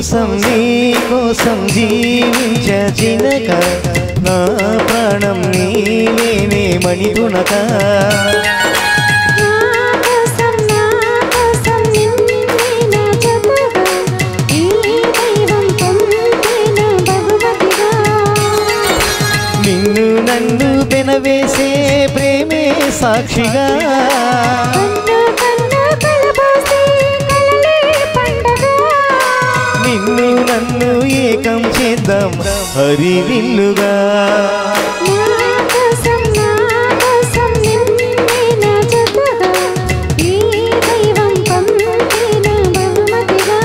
కోసం నీ కోసం జీవించినక నా ప్రాణం నీవేనే మణిగుణక నా కోసం నా కోసం నిన్నే నా జతగా ఈ దైవం పంపిన బహుమతిగా నిన్ను నన్ను పెనవేసే ప్రేమే సాక్షిగా కన్ను కన్ను కలబోసి కలలే పండగ నిన్ను నన్ను ఏకం చేద్దాం హరివిల్లుగా నా కోసం నా కోసం నిన్నే నా జతగా ఈ దైవం పంపిన బహుమతిగా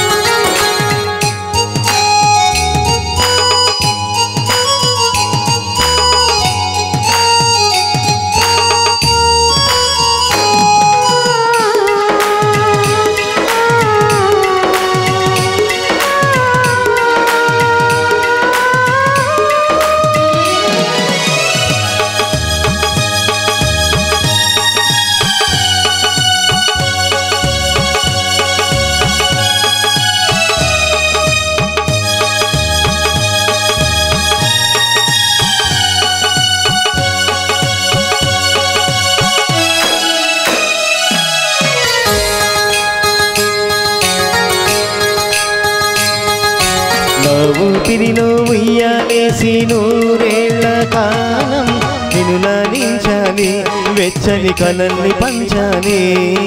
నా ఊపిరిలో ఉయ్యాలేసి నూరేళ్ల కాలం నిన్ను లాలించాలి వెచ్చని కలల్ని పంచాలి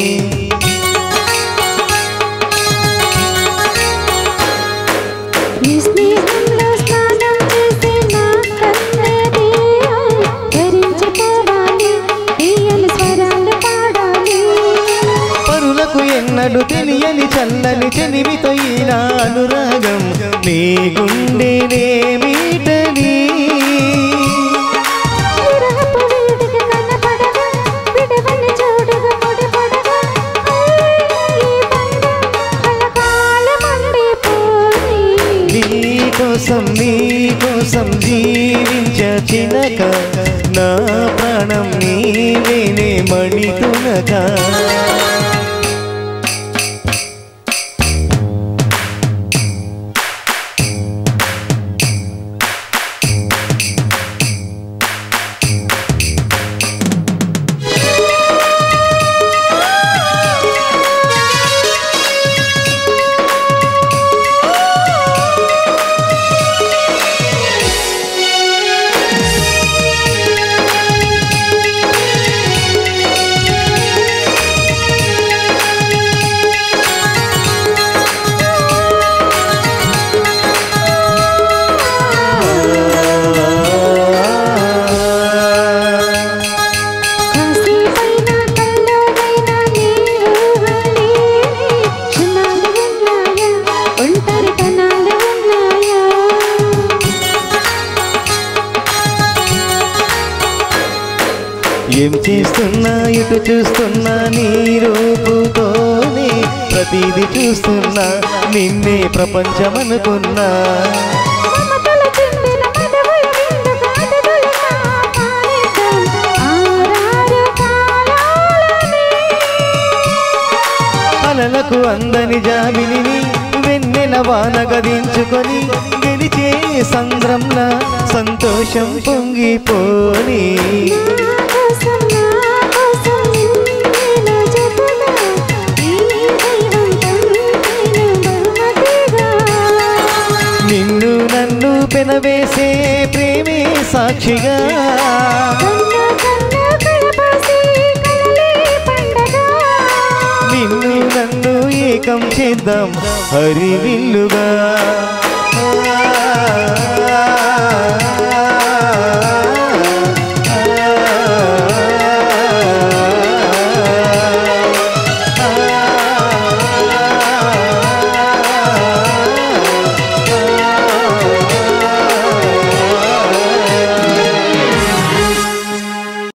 నీ స్నేహంలో స్నానం చేసే నా కన్నదీయం ధరించిపోవాలి తీయని స్వరాలు పాడాలి పరులకు ఎన్నడు తెలియని చల్లని చెలిమితో ఈనా అనురాగం నీ గుండెనేమిటని విరహపు వేడిగా కనపడగా విడవని చూడగా ముడిపడగా ఈ బంధం కలకాలం ఉండిపోయి నీ కోసం నీ కోసం జీవించినక నా ప్రాణం నీవేనే మణితునగా కాసేపైనా కల్లోనైనా నీ ఊహలేని క్షణాలు ఉన్నాయా ఒంటరితనాలు ఉన్నాయా ఏం చేస్తున్నా ఇటు చూస్తున్నా నీ రూపుతోనే ప్రతిదీ చూస్తున్నా నిన్నే ప్రపంచమనుకున్నా మమతల చిందిన మధువుల విందుగా అదుగులుగా పాడేద్దాం ఆరారు కాలాలని అలలకు అందని జాబిలిని వెన్నెల వాన గదించుకొని గెలిచే సంద్రంలా సంతోషం పొంగిపోని నా కోసం నా కోసం నిన్నే నా జతగా ఈ దైవం పంపిన బహుమతిగా నిన్ను నన్ను పెనవేసే ప్రేమే సాక్షిగా కన్ను కన్ను కలబోసి కలలే పండగ నిన్ను నన్ను ఏకం చేద్దాం హరివిల్లుగా